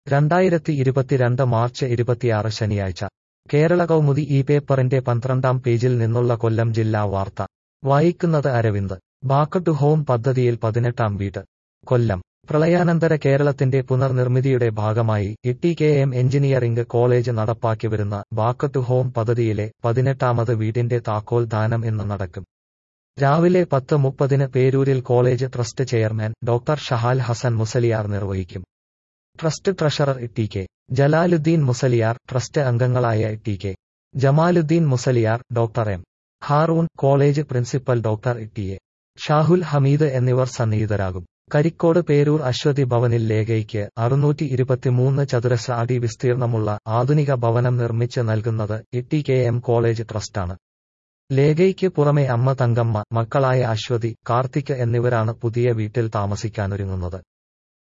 രണ്ടായിരത്തി ഇരുപത്തിരണ്ട് മാർച്ച് ഇരുപത്തിയാറ് ശനിയാഴ്ച കേരള കൗമുദി ഈ പേപ്പറിന്റെ പന്ത്രണ്ടാം പേജിൽ നിന്നുള്ള കൊല്ലം ജില്ലാ വാർത്ത വായിക്കുന്നത് അരവിന്ദ് ബാക്ക് ടു ഹോം പദ്ധതിയിൽ പതിനെട്ടാം വീട് കൊല്ലം പ്രളയാനന്തര കേരളത്തിന്റെ പുനർനിർമ്മിതിയുടെ ഭാഗമായി Itty K M engineering college നടപ്പാക്കി വരുന്ന ബാക്ക് ടു ഹോം പദ്ധതിയിലെ പതിനെട്ടാമത് വീടിന്റെ താക്കോൽ ദാനം ഇന്ന് നടക്കും രാവിലെ പത്ത് മുപ്പതിന് പേരൂരിൽ college trust chairman doctor Shahal Hasan Musaliar നിർവഹിക്കും trust treasurer T K Jalaluddeen Musaliar trust അംഗങ്ങളായ T K Jamaluddeen Musaliar doctor M Haroon college principal doctor T A Shahul Hameed എന്നിവർ സന്നിഹിതരാകും കരിക്കോട് പേരൂർ അശ്വതി ഭവനിൽ ലേഖയ്ക്ക് അറുന്നൂറ്റി ഇരുപത്തിമൂന്ന് ചതുരശ്ര അടി വിസ്തീർണമുള്ള ആധുനിക ഭവനം നിർമ്മിച്ച് നൽകുന്നത് ഇട്ടി കെ എം കോളേജ് ട്രസ്റ്റാണ് ലേഖയ്ക്ക് പുറമെ അമ്മ തങ്കമ്മ മക്കളായ അശ്വതി കാർത്തിക് എന്നിവരാണ് പുതിയ വീട്ടിൽ താമസിക്കാനൊരുങ്ങുന്നത്